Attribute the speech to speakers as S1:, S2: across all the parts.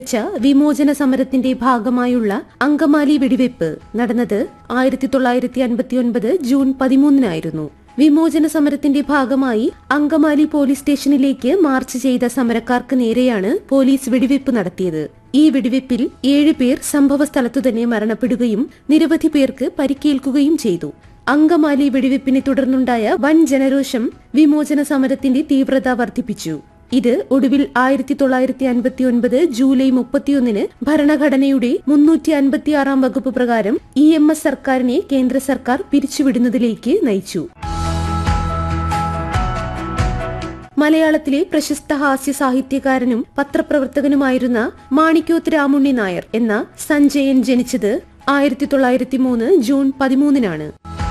S1: ച്ച വിമോചന സമരത്തിന്റെ ഭാഗമായുള്ള അങ്കമാലി വെടിവെപ്പ് നടന്നത് ആയിരത്തി തൊള്ളായിരത്തി അൻപത്തിയൊൻപത് ജൂൺ പതിമൂന്നിനായിരുന്നു വിമോചന സമരത്തിന്റെ ഭാഗമായി അങ്കമാലി പോലീസ് സ്റ്റേഷനിലേക്ക് മാർച്ച് ചെയ്ത സമരക്കാർക്ക് നേരെയാണ് പോലീസ് വെടിവെപ്പ് നടത്തിയത് ഈ വെടിവെപ്പിൽ ഏഴ് പേർ സംഭവ സ്ഥലത്തു തന്നെ മരണപ്പെടുകയും നിരവധി പേർക്ക് പരിക്കേൽക്കുകയും ചെയ്തു അങ്കമാലി വെടിവെപ്പിനെ തുടർന്നുണ്ടായ വൻ ജനരോഷം വിമോചന സമരത്തിന്റെ തീവ്രത വർദ്ധിപ്പിച്ചു ഇത് ഒടുവിൽ ആയിരത്തി തൊള്ളായിരത്തി അൻപത്തി ഒൻപത് ജൂലൈ മുപ്പത്തിയൊന്നിന് ഭരണഘടനയുടെ മുന്നൂറ്റി അൻപത്തിയാറാം വകുപ്പ് പ്രകാരം ഇ എം എസ് സർക്കാരിനെ കേന്ദ്ര സർക്കാർ പിരിച്ചുവിടുന്നതിലേക്ക് നയിച്ചു മലയാളത്തിലെ പ്രശസ്ത ഹാസ്യ സാഹിത്യകാരനും പത്രപ്രവർത്തകനുമായിരുന്ന മാണിക്യോത്ത് രാമുണ്ണി നായർ എന്ന സഞ്ജയൻ ജനിച്ചത് ആയിരത്തി തൊള്ളായിരത്തി മൂന്ന് ജൂൺ പതിമൂന്നിനാണ്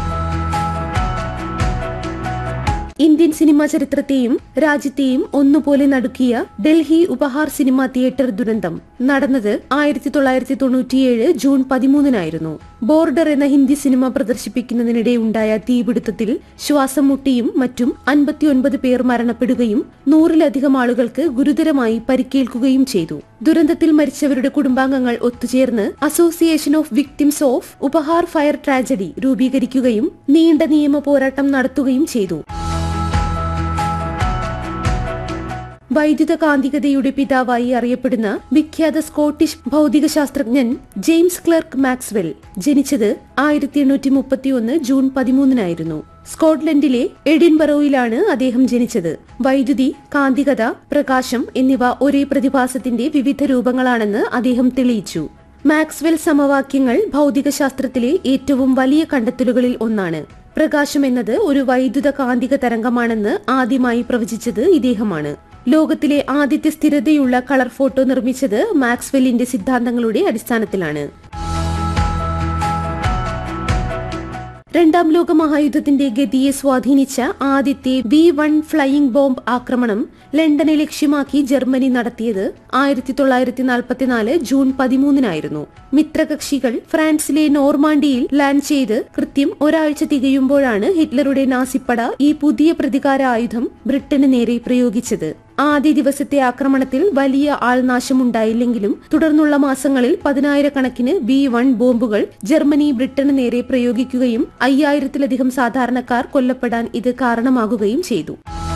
S1: ഇന്ത്യൻ സിനിമാ ചരിത്രത്തെയും രാജ്യത്തെയും ഒന്നുപോലെ നടുക്കിയ ഡൽഹി ഉപഹാർ സിനിമാ തിയേറ്റർ ദുരന്തം നടന്നത് ആയിരത്തി തൊള്ളായിരത്തി തൊണ്ണൂറ്റിയേഴ് ജൂൺ പതിമൂന്നിനായിരുന്നു ബോർഡർ എന്ന ഹിന്ദി സിനിമ പ്രദർശിപ്പിക്കുന്നതിനിടെ ഉണ്ടായ തീപിടുത്തത്തിൽ ശ്വാസം മുട്ടിയും മറ്റും അൻപത്തിയൊൻപത് പേർ മരണപ്പെടുകയും നൂറിലധികം ആളുകൾക്ക് ഗുരുതരമായി പരിക്കേൽക്കുകയും ചെയ്തു ദുരന്തത്തിൽ മരിച്ചവരുടെ കുടുംബാംഗങ്ങൾ ഒത്തുചേർന്ന് association of victims of Uphaar fire tragedy രൂപീകരിക്കുകയും നീണ്ട നിയമ പോരാട്ടം നടത്തുകയും ചെയ്തു വൈദ്യുത കാന്തികതയുടെ പിതാവായി അറിയപ്പെടുന്ന വിഖ്യാത സ്കോട്ടിഷ് ഭൗതിക ശാസ്ത്രജ്ഞൻ ജെയിംസ് ക്ലർക്ക് മാക്സ്വെൽ ജനിച്ചത് ആയിരത്തി എണ്ണൂറ്റി മുപ്പത്തിയൊന്ന് ജൂൺ പതിമൂന്നിനായിരുന്നു സ്കോട്ട്ലൻഡിലെ എഡിൻബറോയിലാണ് അദ്ദേഹം ജനിച്ചത് വൈദ്യുതി കാന്തികത പ്രകാശം എന്നിവ ഒരേ പ്രതിഭാസത്തിന്റെ വിവിധ രൂപങ്ങളാണെന്ന് അദ്ദേഹം തെളിയിച്ചു മാക്സ്വെൽ സമവാക്യങ്ങൾ ഭൗതികശാസ്ത്രത്തിലെ ഏറ്റവും വലിയ കണ്ടെത്തലുകളിൽ ഒന്നാണ് പ്രകാശം എന്നത് ഒരു വൈദ്യുത കാന്തിക തരംഗമാണെന്ന് ആദ്യമായി പ്രവചിച്ചത് ഇദ്ദേഹമാണ് ലോകത്തിലെ ആദ്യത്തെ സ്ഥിരതയുള്ള കളർ ഫോട്ടോ നിർമ്മിച്ചത് മാക്സ്വെല്ലിന്റെ സിദ്ധാന്തങ്ങളുടെ അടിസ്ഥാനത്തിലാണ് രണ്ടാം ലോക മഹായുദ്ധത്തിന്റെ ഗതിയെ സ്വാധീനിച്ച ആദ്യത്തെ വി വൺ ഫ്ലൈയിംഗ് ബോംബ് ആക്രമണം ലണ്ടനെ ലക്ഷ്യമാക്കി ജർമ്മനി നടത്തിയത് ആയിരത്തി തൊള്ളായിരത്തി നാൽപ്പത്തിനാല് ജൂൺ പതിമൂന്നിനായിരുന്നു മിത്രകക്ഷികൾ ഫ്രാൻസിലെ നോർമാണ്ടിയിൽ ലാൻഡ് ചെയ്ത് കൃത്യം ഒരാഴ്ച തികയുമ്പോഴാണ് ഹിറ്റ്ലറുടെ നാസിപ്പട ഈ പുതിയ പ്രതികാര ആയുധം ബ്രിട്ടന് നേരെ പ്രയോഗിച്ചത് ആദ്യ ദിവസത്തെ ആക്രമണത്തിൽ വലിയ ആൾനാശമുണ്ടായില്ലെങ്കിലും തുടർന്നുള്ള മാസങ്ങളിൽ പതിനായിരക്കണക്കിന് ബി വൺ ബോംബുകൾ ജർമ്മനി ബ്രിട്ടന് നേരെ പ്രയോഗിക്കുകയും അയ്യായിരത്തിലധികം സാധാരണക്കാർ കൊല്ലപ്പെടാൻ ഇത് കാരണമാകുകയും ചെയ്തു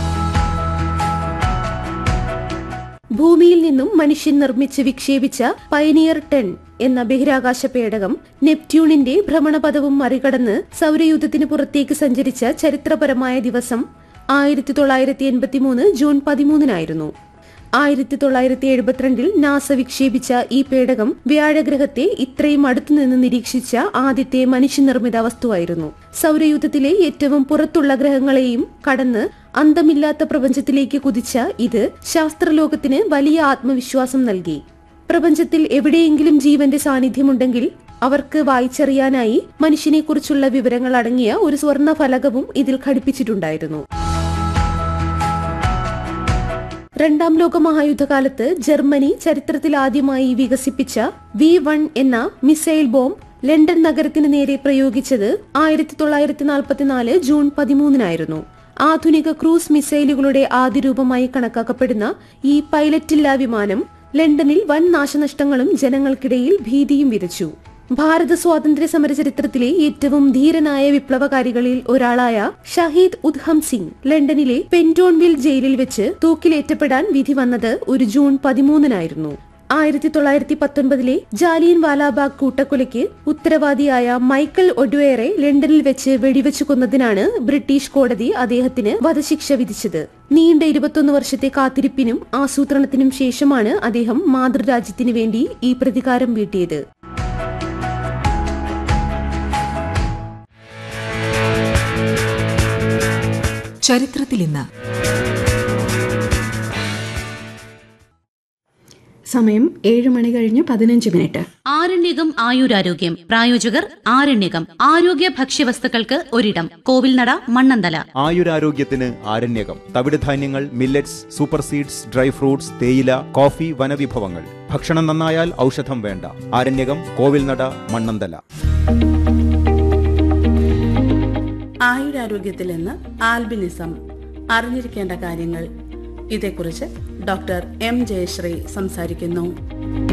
S1: ഭൂമിയിൽ നിന്നും മനുഷ്യൻ നിർമ്മിച്ച് വിക്ഷേപിച്ച പൈനിയർ ടെൻ എന്ന ബഹിരാകാശ പേടകം നെപ്റ്റ്യൂണിന്റെ ഭ്രമണപഥവും മറികടന്ന് സൗരയൂഥത്തിന് പുറത്തേക്ക് സഞ്ചരിച്ച ചരിത്രപരമായ ദിവസം ആയിരത്തി തൊള്ളായിരത്തി എൺപത്തി മൂന്ന് ജൂൺ പതിമൂന്നിനായിരുന്നു ആയിരത്തി തൊള്ളായിരത്തി എഴുപത്തിരണ്ടിൽ നാസ വിക്ഷേപിച്ച ഈ പേടകം വ്യാഴഗ്രഹത്തെ ഇത്രയും അടുത്തുനിന്ന് നിരീക്ഷിച്ച ആദ്യത്തെ മനുഷ്യനിർമ്മിത വസ്തുവായിരുന്നു സൗരയൂഥത്തിലെ ഏറ്റവും പുറത്തുള്ള ഗ്രഹങ്ങളെയും കടന്ന് അന്തമില്ലാത്ത പ്രപഞ്ചത്തിലേക്ക് കുതിച്ച ഇത് ശാസ്ത്രലോകത്തിന് വലിയ ആത്മവിശ്വാസം നൽകി പ്രപഞ്ചത്തിൽ എവിടെയെങ്കിലും ജീവന്റെ സാന്നിധ്യമുണ്ടെങ്കിൽ അവർക്ക് വായിച്ചറിയാനായി മനുഷ്യനെക്കുറിച്ചുള്ള വിവരങ്ങൾ അടങ്ങിയ ഒരു സ്വർണ്ണ ഫലകവും ഇതിൽ ഘടിപ്പിച്ചിട്ടുണ്ടായിരുന്നു രണ്ടാം ലോക മഹായുദ്ധകാലത്ത് ജർമ്മനി ചരിത്രത്തിൽ ആദ്യമായി വികസിപ്പിച്ച വി വൺ എന്ന മിസൈൽ ബോംബ് ലണ്ടൻ നഗരത്തിന് നേരെ പ്രയോഗിച്ചത് ആയിരത്തി തൊള്ളായിരത്തി നാൽപ്പത്തിനാല് ജൂൺ പതിമൂന്നിനായിരുന്നു ആധുനിക ക്രൂസ് മിസൈലുകളുടെ ആദ്യ രൂപമായി കണക്കാക്കപ്പെടുന്ന ഈ പൈലറ്റില്ലാ വിമാനം ലണ്ടനിൽ വൻ നാശനഷ്ടങ്ങളും ജനങ്ങൾക്കിടയിൽ ഭീതിയും വിതച്ചു ഭാരത സ്വാതന്ത്ര്യ സമര ചരിത്രത്തിലെ ഏറ്റവും ധീരനായ വിപ്ലവകാരികളിൽ ഒരാളായ ഷഹീദ് ഉദ്ഹം സിംഗ് ലണ്ടനിലെ പെന്റോൺവിൽ ജയിലിൽ വെച്ച് തൂക്കിലേറ്റപ്പെടാൻ വിധി വന്നത് ഒരു ജൂൺ പതിമൂന്നിനായിരുന്നു ആയിരത്തി തൊള്ളായിരത്തി പത്തൊൻപതിലെ ജാലിയൻ വാലാബാഗ് കൂട്ടക്കൊലയ്ക്ക് ഉത്തരവാദിയായ മൈക്കൽ ഒഡ്വേറെ ലണ്ടനിൽ വെച്ച് വെടിവെച്ചു കൊന്നതിനാണ് ബ്രിട്ടീഷ് കോടതി അദ്ദേഹത്തിന് വധശിക്ഷ വിധിച്ചത് നീണ്ട ഇരുപത്തൊന്ന് വർഷത്തെ കാത്തിരിപ്പിനും ആസൂത്രണത്തിനും ശേഷമാണ് അദ്ദേഹം മാതൃരാജ്യത്തിനു വേണ്ടി ഈ പ്രതികാരം വീട്ടിയത്
S2: ചരിത്രത്തിൽ ഇന്ന്
S3: സമയം ഏഴ് മണി കഴിഞ്ഞ് പതിനഞ്ച് മിനിറ്റ്
S4: ആരണ്യകം ആയുരാരോഗ്യം പ്രായോജകർ ആരണ്യകം ആരോഗ്യ ഭക്ഷ്യവസ്തുക്കൾക്ക് ഒരിടം കോവിൽനട മണ്ണന്തല
S5: ആയുരാരോഗ്യത്തിന് ആരണ്യകം തവിടുധാന്യങ്ങൾ millets super seeds dry fruits തേയില കോഫി വനവിഭവങ്ങൾ ഭക്ഷണം നന്നായാൽ ഔഷധം വേണ്ട ആരണ്യകം കോവിൽനട മണ്ണന്തല
S6: ആയുരാരോഗ്യത്തിൽ നിന്ന് ആൽബിനിസം അറിഞ്ഞിരിക്കേണ്ട കാര്യങ്ങൾ ഇതേക്കുറിച്ച് ഡോക്ടർ എം ജയശ്രീ സംസാരിക്കുന്നു